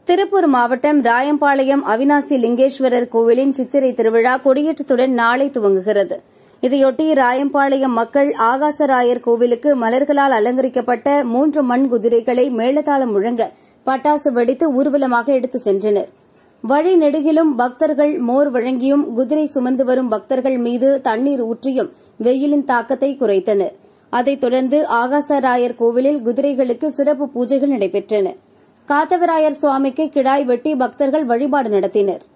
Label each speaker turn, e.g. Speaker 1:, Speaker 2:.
Speaker 1: திருப்பூர் மாவட்டம் ராயம்பாளையம் அவினாசி லிங்கேஸ்வரர் கோவிலின் சித்திரை திருவிழா கொடியேற்றத்துடன் நாளை துவங்குகிறது இதையொட்டி ராயம்பாளையம் மக்கள் ஆகாசராயர் கோவிலுக்கு மலர்களால் அலங்கரிக்கப்பட்ட மூன்று மண் குதிரைகளை மேளதாளம் முழங்க பட்டாசு வெடித்து ஊர்வலமாக எடுத்து சென்றனர் வழி நெடுகிலும் பக்தர்கள் மோர் வழங்கியும் குதிரை சுமந்து வரும் பக்தர்கள் மீது தண்ணீர் ஊற்றியும் வெயிலின் தாக்கத்தை குறைத்தனர் அதைத் தொடர்ந்து ஆகாசராயர் கோவிலில் குதிரைகளுக்கு சிறப்பு பூஜைகள் நடைபெற்றன காத்தவராயர் சுவாமிக்கு கிடாய் வெட்டி பக்தர்கள் வழிபாடு நடத்தினர்